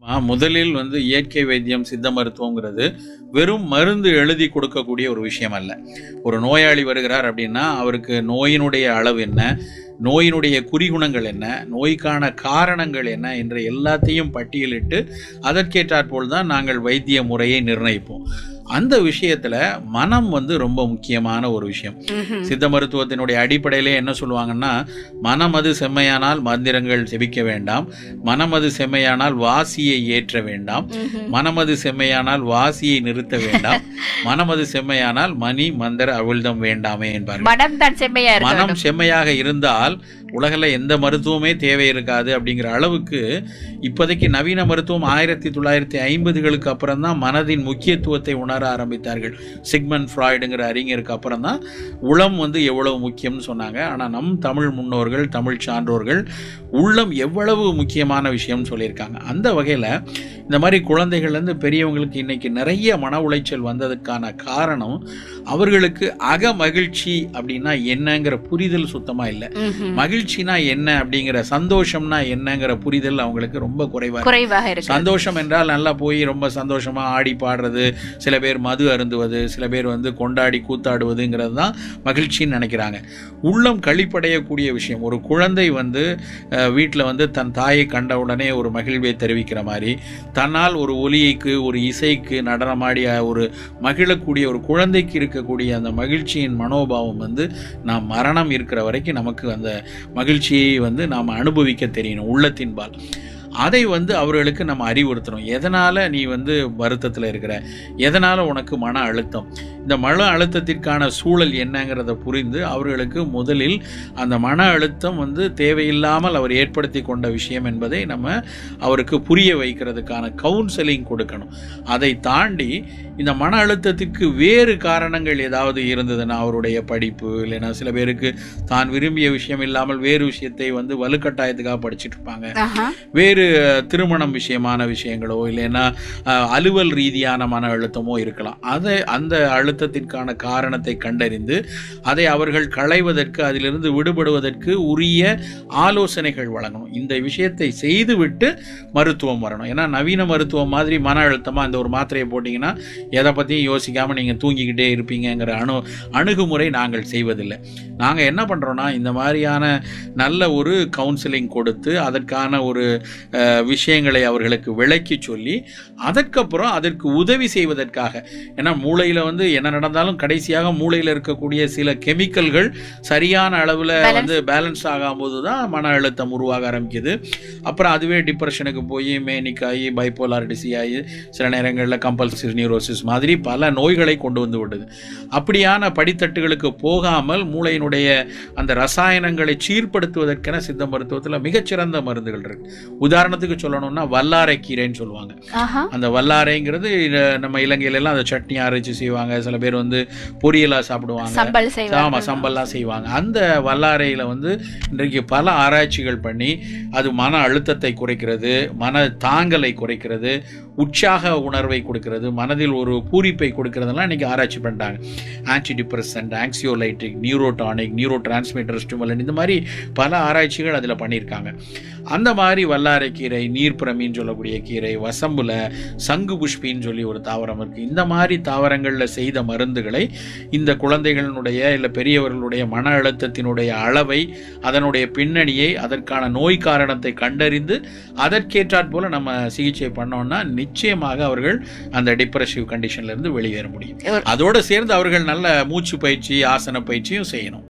ஆ, முதலில் வந்து இயற்கை வைத்தியம் சித்த மருத்துவங்கிறது வெறும் மருந்து எழுதி கொடுக்கக்கூடிய ஒரு விஷயம் அல்ல ஒரு நோயாளி வருகிறார் அப்படின்னா அவருக்கு நோயினுடைய அளவு என்ன நோயினுடைய குறிகுணங்கள் என்ன நோய்க்கான காரணங்கள் என்ன என்ற எல்லாத்தையும் பட்டியலிட்டு அதற்கேற்றாற்போல் தான் நாங்கள் வைத்திய முறையை நிர்ணயிப்போம் அந்த விஷயத்துல மனம் வந்து ரொம்ப முக்கியமான ஒரு விஷயம் ம்ஹும். சித்த மருத்துவத்தினுடைய அடிப்படையிலே என்ன சொல்லுவாங்கன்னா மனம் அது செம்மையானால் மந்திரங்கள் செபிக்க வேண்டாம் மனம் அது செம்மையானால் வாசியை ஏற்ற வேண்டாம் ம்ஹும். மனமது செம்மையானால் வாசியை நிறுத்த வேண்டாம் மனமது செம்மையானால் மணி மந்திர அவிழ்தம் வேண்டாமே என்பார்கள் மனம் தான் செம்மையா இருக்க மனம் வேண்டும். செம்மையாக இருந்தால் உலகில் எந்த மருத்துவமே தேவை இருக்காது அப்படிங்கிற அளவுக்கு இப்போதைக்கு நவீன மருத்துவம் ஆயிரத்தி தொள்ளாயிரத்தி ஐம்பதுகளுக்கு அப்புறம் தான் மனதின் முக்கியத்துவத்தை உணர ஆரம்பித்தார்கள் சிக்மன் ஃப்ராய்டுங்கிற அறிஞருக்கு அப்புறம் தான் உளம் வந்து எவ்வளவு முக்கியம்னு சொன்னாங்க ஆனால் நம் தமிழ் முன்னோர்கள் தமிழ் சான்றோர்கள் உள்ளம் எவ்வளவு முக்கியமான விஷயம்னு சொல்லியிருக்காங்க அந்த வகையில் இந்த மாதிரி குழந்தைகள்லேருந்து பெரியவங்களுக்கு இன்னைக்கு நிறைய மன உளைச்சல் வந்ததுக்கான காரணம் அவர்களுக்கு அக மகிழ்ச்சி அப்படின்னா என்னங்கிற புரிதல் சுத்தமாக இல்லை ம்ஹும். மகிழ்ச்சினா என்ன அப்படிங்கிற சந்தோஷம்னா என்னங்கிற புரிதல் அவங்களுக்கு ரொம்ப குறைவா இருக்கு. குறைவாக இருக்கு சந்தோஷம் என்றால் நல்லா போய் ரொம்ப சந்தோஷமா ஆடி பாடுறது சில பேர் மது அருந்துவது சில பேர் வந்து கொண்டாடி கூத்தாடுவதுங்கிறது தான் மகிழ்ச்சின்னு நினைக்கிறாங்க உள்ளம் கழிப்படையக்கூடிய விஷயம் ஒரு குழந்தை வந்து வீட்டில் வந்து தன் தாயை கண்ட உடனே ஒரு மகிழ்வை தெரிவிக்கிற மாதிரி தன்னால் ஒரு ஒலியைக்கு ஒரு இசைக்கு நடனமாடிய ஒரு மகிழக்கூடிய ஒரு குழந்தைக்கு இருக்கக்கூடிய அந்த மகிழ்ச்சியின் மனோபாவம் வந்து நாம் மரணம் இருக்கிற வரைக்கும் நமக்கு அந்த மகிழ்ச்சியை வந்து நாம் அனுபவிக்க தெரியணும் உள்ளத்தின்பால் அதை வந்து அவர்களுக்கு நம்ம அறிவுறுத்தணும் எதனால் நீ வந்து வருத்தத்தில் இருக்கிற எதனால் உனக்கு மன அழுத்தம் இந்த மன அழுத்தத்திற்கான சூழல் என்னங்கிறத புரிந்து அவர்களுக்கு முதலில் அந்த மன அழுத்தம் வந்து தேவையில்லாமல் அவர் ஏற்படுத்தி கொண்ட விஷயம் என்பதை நம்ம அவருக்கு புரிய வைக்கிறதுக்கான கவுன்சிலிங் கொடுக்கணும் அதை தாண்டி இந்த மன அழுத்தத்திற்கு வேறு காரணங்கள் ஏதாவது இருந்ததுன்னா அவருடைய படிப்பு இல்லைன்னா சில பேருக்கு தான் விரும்பிய விஷயம் இல்லாமல் வேறு விஷயத்தை வந்து வலுக்கட்டாயத்துக்காக படிச்சுட்டு இருப்பாங்க ஆஹா. வேறு திருமணம் விஷயமான விஷயங்களோ இல்லைன்னா அஹ், அலுவல் ரீதியான மன அழுத்தமோ இருக்கலாம் அதை அந்த அழுத்தத்திற்கான காரணத்தை கண்டறிந்து அதை அவர்கள் களைவதற்கு அதிலிருந்து விடுபடுவதற்கு உரிய ஆலோசனைகள் வழங்கணும் இந்த விஷயத்தை செய்துவிட்டு மருத்துவம் வரணும் ஏன்னா நவீன மருத்துவம் மாதிரி மன அழுத்தமாக இந்த ஒரு மாத்திரையை போட்டிங்கன்னா எதை பற்றியும் யோசிக்காமல் நீங்கள் தூங்கிக்கிட்டே இருப்பீங்கங்கிற அணு அணுகுமுறை நாங்கள் செய்வதில்லை நாங்கள் என்ன பண்ணுறோன்னா இந்த மாதிரியான நல்ல ஒரு கவுன்சிலிங் கொடுத்து அதற்கான ஒரு அஹ், விஷயங்களை அவர்களுக்கு விளக்கி சொல்லி அதற்கப்புறம் அதற்கு உதவி செய்வதற்காக ஏன்னா மூளையில் வந்து என்ன நடந்தாலும் கடைசியாக மூளையில் இருக்கக்கூடிய சில கெமிக்கல்கள் சரியான அளவில் Balance. வந்து பேலன்ஸ் ஆகாம்போது தான் மன அழுத்தம் உருவாக ஆரம்பிக்குது அப்புறம் அதுவே டிப்ரெஷனுக்கு போய் மேனிக் ஆகி பைப்போலாரிட்டிசி ஆகி சில நேரங்களில் கம்பல்சிவ் நியூரோசிஸ் மாதிரி பல நோய்களை கொண்டு வந்து விடுது அப்படியான படித்தட்டுகளுக்கு போகாமல் மூளையினுடைய அந்த ரசாயனங்களை சீர்படுத்துவதற்கென சித்த மருத்துவத்தில் மிகச்சிறந்த மருந்துகள் இருக்கு உதாரணத்துக்கு சொல்லணும்னா வல்லாரை கீரைன்னு சொல்லுவாங்க ஆஹா. அந்த வல்லாரைங்கிறது இத- நம்ம இலங்கையில எல்லாம் அதை சட்னி அரைச்சு செய்வாங்க சில பேர் வந்து பொரியலா சாப்பிடுவாங்க சம்பல் ஆமா செய்வாங்க சம்பல்லாம் செய்வாங்க அந்த வல்லாரையில் வந்து இன்றைக்கு பல ஆராய்ச்சிகள் பண்ணி அது மன அழுத்தத்தை குறைக்கிறது மன தாங்கலை குறைக்கிறது உற்சாக உணர்வை கொடுக்கிறது மனதில் ஒரு பூரிப்பை கொடுக்கறதெல்லாம் இன்னைக்கு ஆராய்ச்சி பண்ணிட்டாங்க anti depressant anxiolytic neurotonic neuro transmitter stimulant இந்த மாதிரி பல ஆராய்ச்சிகள் அதில் பண்ணியிருக்காங்க அந்த மாதிரி வல்லாரை கீரை நீர்ப்பிரமின்னு சொல்லக்கூடிய கீரை வசம்புல சங்கு புஷ்பின்னு சொல்லி ஒரு தாவரம் இருக்குது இந்த மாதிரி தாவரங்களில் செய்த மருந்துகளை இந்த குழந்தைகளினுடைய இல்லை பெரியவர்களுடைய மன அழுத்தத்தினுடைய அளவை அதனுடைய பின்னணியை அதற்கான நோய் காரணத்தை கண்டறிந்து அதற்கேற்றாற் போல நம்ம சிகிச்சை பண்ணோம்னா நிச்சயமாக அவர்கள் அந்த டிப்ரெசிவ் கண்டிஷன்ல இருந்து வெளியேற முடியும் ஒரு- அதோடு சேர்ந்து அவர்கள் நல்ல மூச்சு பயிற்சி ஆசன பயிற்சியும் செய்யணும்